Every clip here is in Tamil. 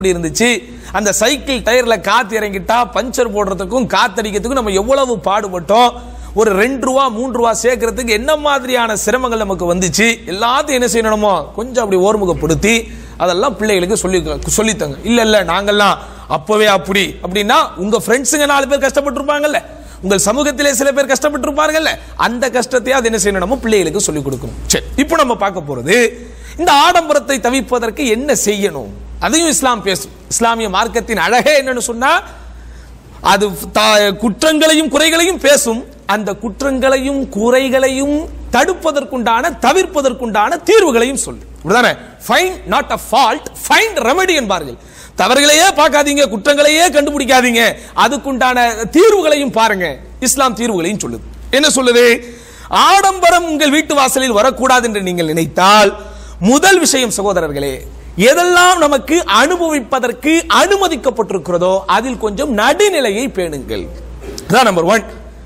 எப்படி இருந்துச்சு அந்த சைக்கிள் டயர்ல காத்து இறங்கிட்டா பஞ்சர் போடுறதுக்கும் காத்தடிக்கிறதுக்கும் நம்ம எவ்வளவு பாடுபட்டோம் ஒரு ரெண்டு ரூபா மூன்று ரூபா சேர்க்கறதுக்கு என்ன மாதிரியான சிரமங்கள் நமக்கு வந்துச்சு எல்லாத்தையும் என்ன செய்யணுமோ கொஞ்சம் அப்படி ஓர்முகப்படுத்தி அதெல்லாம் பிள்ளைகளுக்கு சொல்லி சொல்லித்தங்க இல்ல இல்ல நாங்கெல்லாம் அப்பவே அப்படி அப்படின்னா உங்க ஃப்ரெண்ட்ஸுங்க நாலு பேர் கஷ்டப்பட்டிருப்பாங்கல்ல உங்கள் சமூகத்திலே சில பேர் கஷ்டப்பட்டிருப்பார்கள்ல அந்த கஷ்டத்தை அது என்ன செய்யணும் பிள்ளைகளுக்கு சொல்லிக் கொடுக்கணும் சரி இப்போ நம்ம பார்க்க போறது இந்த ஆடம்பரத்தை தவிர்ப்பதற்கு என்ன செய்யணும் அதையும் இஸ்லாம் பேசும் இஸ்லாமிய மார்க்கத்தின் அழகே என்னன்னு சொன்னா அது தா- குற்றங்களையும் குறைகளையும் பேசும் அந்த குற்றங்களையும் குறைகளையும் தடுப்பதற்குண்டான தவிர்ப்பதற்குண்டான தீர்வுகளையும் சொல்லு இப்படிதானே fine not a fault find remedy என்பார்கள் தவறுகளையே பார்க்காதீங்க குற்றங்களையே கண்டுபிடிக்காதீங்க அதுக்குண்டான தீர்வுகளையும் பாருங்க இஸ்லாம் தீர்வுகளையும் சொல்லுது என்ன சொல்லுது ஆடம்பரம் உங்கள் வீட்டு வாசலில் வரக்கூடாது என்று நீங்கள் நினைத்தால் முதல் விஷயம் சகோதரர்களே எதெல்லாம் நமக்கு அனுபவிப்பதற்கு அனுமதிக்கப்பட்டிருக்கிறதோ அதில் கொஞ்சம் நடுநிலையை பேணுங்கள் நம்பர் ஒன்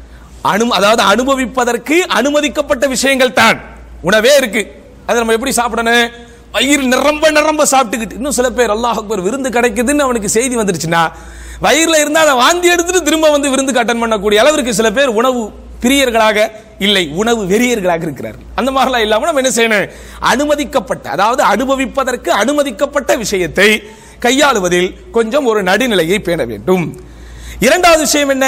அனு அதாவது அனுபவிப்பதற்கு அனுமதிக்கப்பட்ட விஷயங்கள் தான் உணவே இருக்கு அதை நம்ம எப்படி சாப்பிடணும் வயிறு நிரம்ப நிரம்ப சாப்பிட்டுக்கிட்டு இன்னும் சில பேர் அல்லாஹ் அக்பர் விருந்து கிடைக்குதுன்னு அவனுக்கு செய்தி வந்துருச்சுன்னா வயிறுல இருந்தா அதை வாந்தி எடுத்துட்டு திரும்ப வந்து விருந்துக்கு அட்டன் பண்ணக்கூடிய அளவிற்கு சில பேர் உணவு பிரியர்களாக இல்லை உணவு வெறியர்களாக இருக்கிறார்கள் அந்த மாதிரிலாம் இல்லாம நம்ம என்ன செய்யணும் அனுமதிக்கப்பட்ட அதாவது அனுபவிப்பதற்கு அனுமதிக்கப்பட்ட விஷயத்தை கையாளுவதில் கொஞ்சம் ஒரு நடுநிலையை பேண வேண்டும் இரண்டாவது விஷயம் என்ன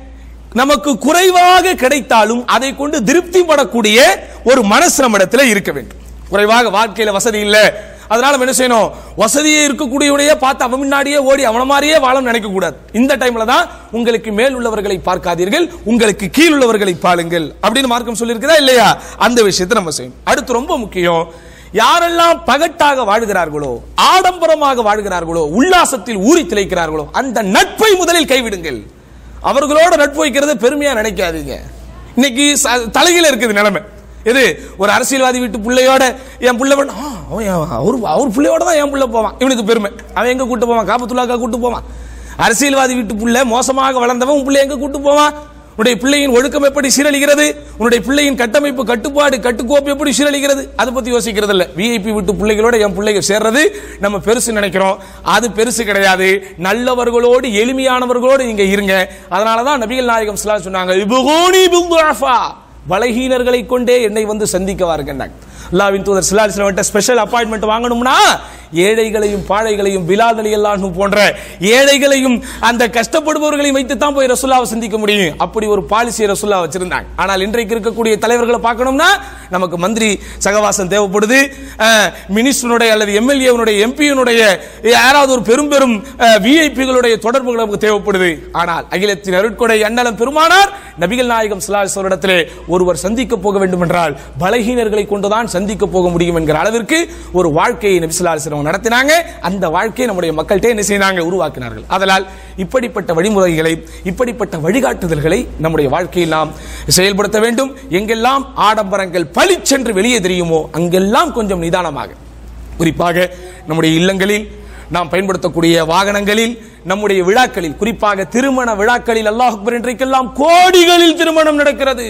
நமக்கு குறைவாக கிடைத்தாலும் அதை கொண்டு திருப்தி படக்கூடிய ஒரு மனசு நம்மிடத்தில் இருக்க வேண்டும் குறைவாக வாழ்க்கையில வசதி இல்ல அதனால நம்ம என்ன செய்யணும் வசதியே இருக்கக்கூடியவனையே பார்த்து அவன் முன்னாடியே ஓடி அவன மாதிரியே வாழணும் நினைக்க கூடாது இந்த டைம்ல தான் உங்களுக்கு மேல் உள்ளவர்களை பார்க்காதீர்கள் உங்களுக்கு கீழ் உள்ளவர்களை பாருங்கள் அப்படின்னு மார்க்கம் சொல்லியிருக்கிறதா இல்லையா அந்த விஷயத்தை நம்ம செய்யணும் அடுத்து ரொம்ப முக்கியம் யாரெல்லாம் பகட்டாக வாழ்கிறார்களோ ஆடம்பரமாக வாழ்கிறார்களோ உல்லாசத்தில் ஊறி திளைக்கிறார்களோ அந்த நட்பை முதலில் கைவிடுங்கள் அவர்களோட நட்பு வைக்கிறது பெருமையா நினைக்காதீங்க இன்னைக்கு ச- தலைகீழ இருக்குது நிலைமை எது ஒரு அரசியல்வாதி வீட்டு பிள்ளையோட என் பிள்ளை வந்து, ஆ, அவன் என் அவர் அவர் பிள்ளையோட தான் என் பிள்ளை போவான் இவனுக்கு பெருமை அவன் எங்க கூட்டு போவான் காபத்துல்லாக்கா கூட்டு போவான் அரசியல்வாதி வீட்டு பிள்ளை மோசமாக வளர்ந்தவன் உன் பிள்ளை எங்க கூட்டு போவான் உன்னுடைய பிள்ளையின் ஒழுக்கம் எப்படி சீரழிகிறது உன்னுடைய பிள்ளையின் கட்டமைப்பு கட்டுப்பாடு கட்டுக்கோப்பு எப்படி சீரழிகிறது அதை பத்தி யோசிக்கிறது இல்ல விஐபி விட்டு பிள்ளைகளோட என் பிள்ளைங்க சேர்றது நம்ம பெருசு நினைக்கிறோம் அது பெருசு கிடையாது நல்லவர்களோடு எளிமையானவர்களோடு நீங்க இருங்க அதனாலதான் நபிகள் நாயகம் ஸல்லல்லாஹு அலைஹி வஸல்லம் சொன்னாங்க "இப்கூனி பில்துஅஃபா." பலகீனர்களை கொண்டே என்னை வந்து சந்திக்க வாருங்கன்னாங்க அல்லாவின் தூதர் ஸல்லல்லாஹு அலைஹி வஸல்லம் ஸ்பெஷல் அப்பாயின்மெண்ட் வாங்கணும்னா ஏழைகளையும் பாழைகளையும் பிலால் அலி அல்லாஹ் போன்ற ஏழைகளையும் அந்த கஷ்டப்படுபவர்களையும் வைத்து தான் போய் ரசூல்லாவை சந்திக்க முடியும் அப்படி ஒரு பாலிசியை ரசூல்லா வச்சிருந்தாங்க ஆனால் இன்றைக்கு இருக்கக்கூடிய தலைவர்களை பார்க்கணும்னா நமக்கு மந்திரி சகவாசம் தேவைப்படுது மினிஸ்டருடைய அல்லது எம்எல்ஏனுடைய எம்பியினுடைய யாராவது ஒரு பெரும் பெரும் விஐபிகளுடைய தொடர்புகள் நமக்கு தேவைப்படுது ஆனால் அகிலத்தின் அருட்கொடை அண்ணலம் பெருமானார் நபிகள் நாயகம் ஸல்லல்லாஹு இடத்திலே ஒருவர் சந்திக்க போக வேண்டும் என்றால் பலகீனர்களை கொண்டுதான் சந்திக்க போக முடியும் என்கிற அளவிற்கு ஒரு வாழ்க்கையை நபி ஸல்லல்லாஹு அலைஹி வஸல்லம் நடத்தினாங்க அந்த வாழ்க்கையை நம்முடைய மக்கள்கிட்ட என்ன செய்தாங்க உருவாக்கினார்கள் அதனால் இப்படிப்பட்ட வழிமுறைகளை இப்படிப்பட்ட வழிகாட்டுதல்களை நம்முடைய வாழ்க்கையில் நாம் செயல்படுத்த வேண்டும் எங்கெல்லாம் ஆடம்பரங்கள் பளிச்சென்று வெளியே தெரியுமோ அங்கெல்லாம் கொஞ்சம் நிதானமாக குறிப்பாக நம்முடைய இல்லங்களில் நாம் பயன்படுத்தக்கூடிய வாகனங்களில் நம்முடைய விழாக்களில் குறிப்பாக திருமண விழாக்களில் அல்லாஹ் அக்பர் இன்றைக்கெல்லாம் கோடிகளில் திருமணம் நடக்கிறது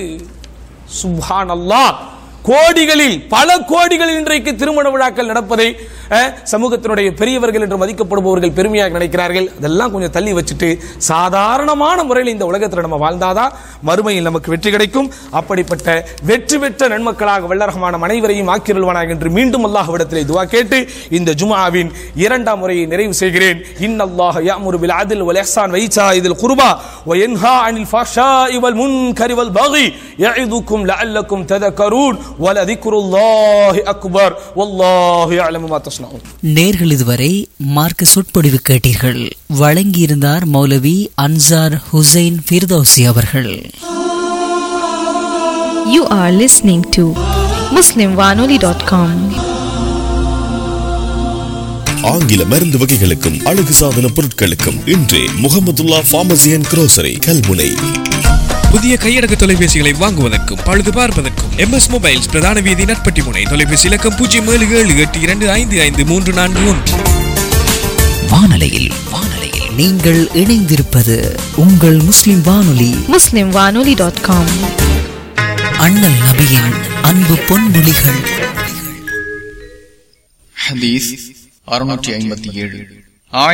சுப்ஹான் அல்லாஹ் கோடிகளில் பல கோடிகளில் இன்றைக்கு திருமண விழாக்கள் நடப்பதை அஹ், சமூகத்தினுடைய பெரியவர்கள் என்று மதிக்கப்படுபவர்கள் பெருமையாக நினைக்கிறார்கள் அதெல்லாம் கொஞ்சம் தள்ளி வச்சுட்டு சாதாரணமான முறையில் இந்த உலகத்தில் நம்ம வாழ்ந்தாதான் மறுமையில் நமக்கு வெற்றி கிடைக்கும் அப்படிப்பட்ட வெற்றி பெற்ற நன்மக்களாக வல்லரகமான அனைவரையும் ஆக்கிரல்வானாக என்று மீண்டும் அல்லாஹ்விடத்திலே துவா கேட்டு இந்த ஜுமாவின் இரண்டாம் முறையை நிறைவு செய்கிறேன் இன்னல்லாஹ யாமுரு பில் அத்ல் வல் இஹ்சான் வ ஈசாஇதில் குர்பா வ யன்ஹா அனில் ஃபாஹ்ஷாஇ வல் முன்கரி வல் பகி யஇதுக்கும் லஅல்லக்கும் ததக்கரூன் வலதிக்ருல்லாஹி அக்பர் வல்லாஹு யஅலமு மா தஸ்னஊன் நேர்கள் இதுவரை மார்க்க சொற்பொழிவு கேட்டீர்கள் வழங்கியிருந்தார் மௌலவி அன்சார் ஹுசைன் ஃபிர்தௌசி அவர்கள் You are listening to MuslimWanoli.com. ஆங்கில மருந்து வகைகளுக்கும் அழகு சாதன பொருட்களுக்கும் இன்றே Mohamedulla pharmacy and grocery Kalmunai புதிய கையடக்க தொலைபேசிகளை வாங்குவதற்கும் பழுது பார்ப்பதற்கும் எம்எஸ் மொபைல்ஸ் பிரதான வீதி நட்பட்டி முனை தொலைபேசி இலக்கம் பூஜ்ஜியம் ஏழு ஏழு எட்டு இரண்டு ஐந்து ஐந்து மூன்று நான்கு ஒன்று வானலையில் வானலையில் நீங்கள் இணைந்திருப்பது உங்கள் முஸ்லிம் வானொலி MuslimWanoli.com. அண்ணல் நபியின் அன்பு பொன்மொழிகள் ஹதீஸ் அறுநூற்றி ஐம்பத்தி ஏழு